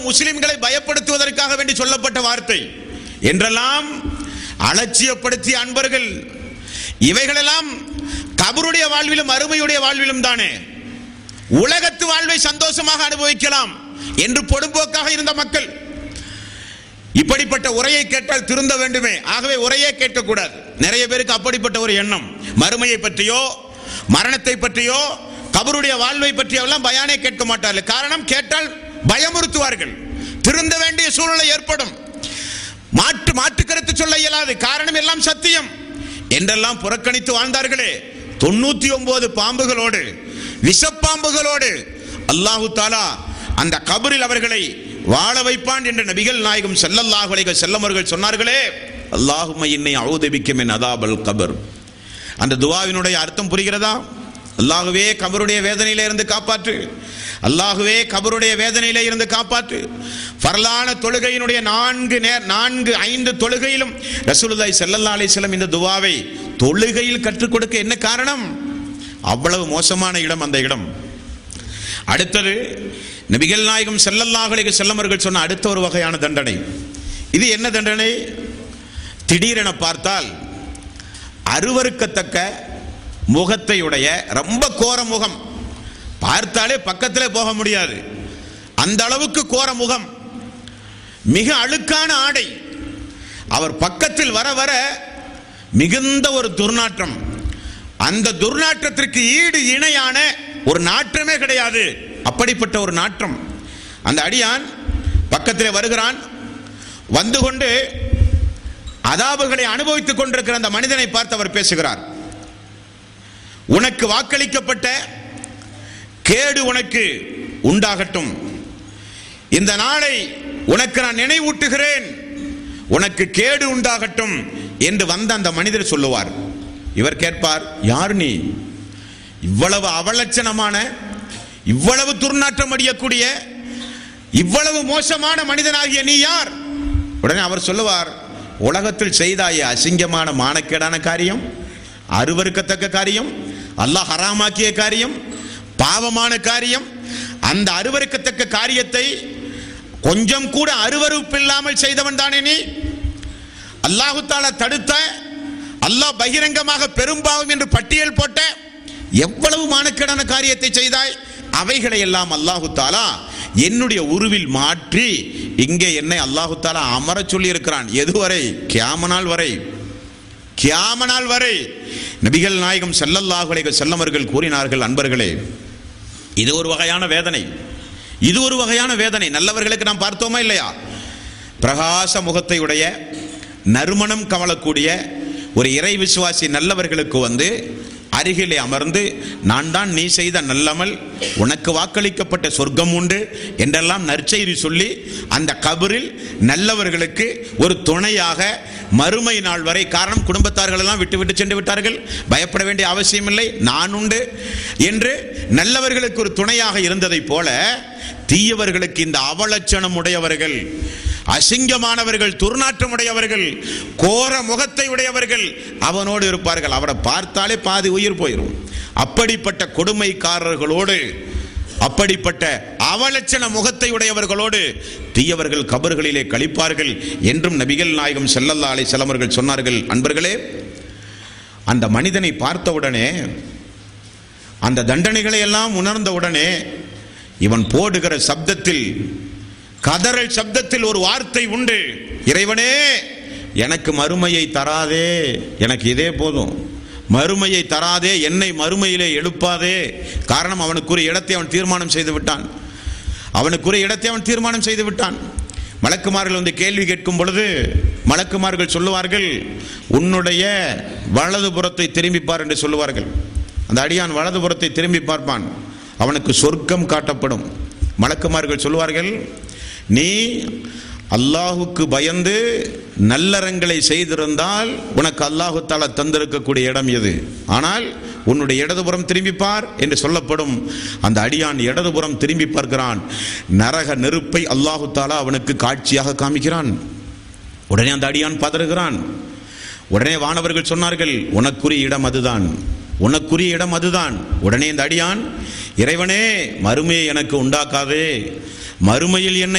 முஸ்லிம்களை பயப்படுத்துவதற்காக வேண்டி சொல்லப்பட்ட வார்த்தை என்றெல்லாம் அலட்சியப்படுத்திய அன்பர்கள் இவைகளெல்லாம் கபருடைய வாழ்விலும் அருமையுடைய வாழ்விலும் தானே உலகத்து வாழ்வை சந்தோஷமாக அனுபவிக்கலாம் என்று பொடும்போக்காக இருந்த மக்கள் இப்படிப்பட்ட உரையை கேட்டால் திருந்த வேண்டுமே ஆகவே உரையே கேட்கக்கூடாது நிறைய பேருக்கு அப்படிப்பட்ட ஒரு எண்ணம் மறுமையை பற்றியோ மரணத்தை பற்றியோ கபருடைய வாழ்வை பற்றியோ எல்லாம் பயானே கேட்க மாட்டார்கள் காரணம் கேட்டால் பயமுறுத்துவார்கள் திருந்த வேண்டிய சூழ்நிலை ஏற்படும் மாற்று மாற்று கருத்து சொல்ல இயலாது காரணம் எல்லாம் சத்தியம் என்றெல்லாம் புறக்கணித்து வாழ்ந்தார்களே தொண்ணூத்தி ஒன்பது பாம்புகளோடு விஷப்பாம்புகளோடு அல்லாஹு தாலா அந்த கபரில் அவர்களை வாழ வைப்பான் என்று நபிகள் நாயகம் ஸல்லல்லாஹு அலைஹி வஸல்லம் அவர்கள் சொன்னார்களே அல்லாஹும்ம இன்னை அவுதபிக்க மின் அதாபல் கபர் அந்த துவாவினுடைய அர்த்தம் புரிகிறதா அல்லாஹுவே கபருடைய வேதனையில இருந்து காப்பாற்று அல்லாஹுவே கபருடைய வேதனையில இருந்து காப்பாற்று ஃபர்லான தொழுகையினுடைய நான்கு நேர் நான்கு ஐந்து தொழுகையிலும் ரசூலுல்லாஹி ஸல்லல்லாஹு அலைஹி வஸல்லம் இந்த துவாவை தொழுகையில் கற்றுக் கொடுக்க என்ன காரணம் அவ்வளவு மோசமான இடம் அந்த இடம் அடுத்தது நபிகள் நாயகம் ஸல்லல்லாஹு அலைஹி வஸல்லம் அவர்கள் சொன்ன அடுத்த ஒரு வகையான தண்டனை இது என்ன தண்டனை திடீரென பார்த்தால் அருவருக்கத்தக்க முகத்தையுடைய ரொம்ப கோர முகம் பார்த்தாலே பக்கத்திலே போக முடியாது அந்த அளவுக்கு கோர முகம் மிக அழுக்கான ஆடை அவர் பக்கத்தில் வர வர மிகுந்த ஒரு துர்நாற்றம் அந்த துர்நாற்றத்திற்கு ஈடு இணையான ஒரு நாற்றமே கிடையாது அப்படிப்பட்ட ஒரு நாற்றம் அந்த அடியான் பக்கத்தில் வருகிறான் வந்து கொண்டு அதாபுகளை அனுபவித்துக் கொண்டிருக்கிற அந்த மனிதனை பார்த்து அவர் பேசுகிறார் உனக்கு வாக்களிக்கப்பட்ட கேடு உனக்கு உண்டாகட்டும் இந்த நாளை உனக்கு நான் நினைவூட்டுகிறேன் உனக்கு கேடு உண்டாகட்டும் என்று வந்த அந்த மனிதர் சொல்லுவார் இவர் கேட்பார் யார் நீ இவ்வளவு அவலட்சணமான இவ்வளவு துர்நாற்றம் அடியக்கூடிய இவ்வளவு மோசமான மனிதனாகிய நீ யார் உடனே அவர் சொல்லுவார் உலகத்தில் செய்தாய அசிங்கமான மானக்கேடான காரியம் அருவருக்கத்தக்க காரியம் அல்லாஹ் ஹராமாக்கிய காரியம் பாவமான காரியம் அந்த அருவருக்கத்தக்க காரியத்தை கொஞ்சம் கூட அருவருப்பில்லாமல் செய்தவன் தானே நீ அல்லாஹு தாலா தடுத்த அல்லாஹ் பகிரங்கமாக பெரும்பாவம் என்று பட்டியல் போட்ட எவ்வளவு மானக்கேடான காரியத்தை செய்தாய் அவைகளை எல்லாம் அல்லாஹு தாலா என்னுடைய உருவில் மாற்றி இங்கே என்னை அல்லாஹு தாலா அமரச் சொல்லி இருக்கிறான் எதுவரை கியாமனால் வரை கியாமனால் வரை நபிகள் நாயகம் ஸல்லல்லாஹு அலைஹி வஸல்லம் அவர்கள் கூறினார்கள் அன்பர்களே இது ஒரு வகையான வேதனை இது ஒரு வகையான வேதனை நல்லவர்களுக்கு நாம் பார்த்தோமா இல்லையா பிரகாச முகத்தை உடைய நறுமணம் கமலக்கூடிய ஒரு இறை விசுவாசி நல்லவர்களுக்கு வந்து அருகிலே அமர்ந்து நான் தான் நீ செய்த நல்லமல் உனக்கு வாக்களிக்கப்பட்ட சொர்க்கம் உண்டு என்றெல்லாம் நற்செய்தி சொல்லி அந்த கபரில் நல்லவர்களுக்கு ஒரு துணையாக மறுமை நாள் வரை காரணம் குடும்பத்தார்கள் எல்லாம் விட்டு விட்டு சென்று விட்டார்கள் பயப்பட வேண்டிய அவசியமில்லை நான் உண்டு என்று நல்லவர்களுக்கு ஒரு துணையாக இருந்ததைப் போல தீயவர்களுக்கு இந்த அவலட்சணம் உடையவர்கள் அசிங்கமானவர்கள் துர்நாற்றம் உடையவர்கள் கோர முகத்தை உடையவர்கள் அவனோடு இருப்பார்கள் அவரை பார்த்தாலே பாதி உயிர் போயிடும் அப்படிப்பட்ட கொடுமைக்காரர்களோடு அப்படிப்பட்ட அவலட்சண முகத்தை உடையவர்களோடு தீயவர்கள் கபர்களிலே கழிப்பார்கள் என்றும் நபிகள் நாயகம் செல்லல்லா அலை செல்லவர்கள் சொன்னார்கள் அன்பர்களே அந்த மனிதனை பார்த்தவுடனே அந்த தண்டனைகளை எல்லாம் உணர்ந்த உடனே இவன் போடுகிற சப்தத்தில் கதறல் சப்தத்தில் ஒரு வார்த்தை உண்டு இறைவனே எனக்கு மறுமையை தராதே எனக்கு இதே போதும் மறுமையை தராதே என்னை மறுமையிலே எழுப்பாதே காரணம் அவனுக்குரிய இடத்தை அவன் தீர்மானம் செய்து விட்டான் அவனுக்குரிய இடத்தை அவன் தீர்மானம் செய்து விட்டான் மலக்குமார்கள் வந்து கேள்வி கேட்கும் பொழுது மலக்குமார்கள் சொல்லுவார்கள் உன்னுடைய வலதுபுறத்தை திரும்பிப்பார் என்று சொல்லுவார்கள் அந்த அடியான் வலதுபுறத்தை திரும்பி பார்ப்பான் அவனுக்கு சொர்க்கம் காட்டப்படும் மலக்குமார்கள் சொல்லுவார்கள் நீ அல்லாஹுக்கு பயந்து நல்லறங்களை செய்திருந்தால் உனக்கு அல்லாஹு தாலா தந்திருக்கக்கூடிய இடம் எது ஆனால் உன்னுடைய இடதுபுறம் திரும்பிப்பார் என்று சொல்லப்படும் அந்த அடியான் இடதுபுறம் திரும்பி பார்க்கிறான் நரக நெருப்பை அல்லாஹு தாலா அவனுக்கு காட்சியாக காமிக்கிறான் உடனே அந்த அடியான் பதறுகிறான் உடனே வானவர்கள் சொன்னார்கள் உனக்குரிய இடம் அதுதான் உனக்குரிய இடம் அதுதான் உடனே இந்த அடியான் இறைவனே மறுமையை எனக்கு உண்டாக்காதே மறுமையில் என்னை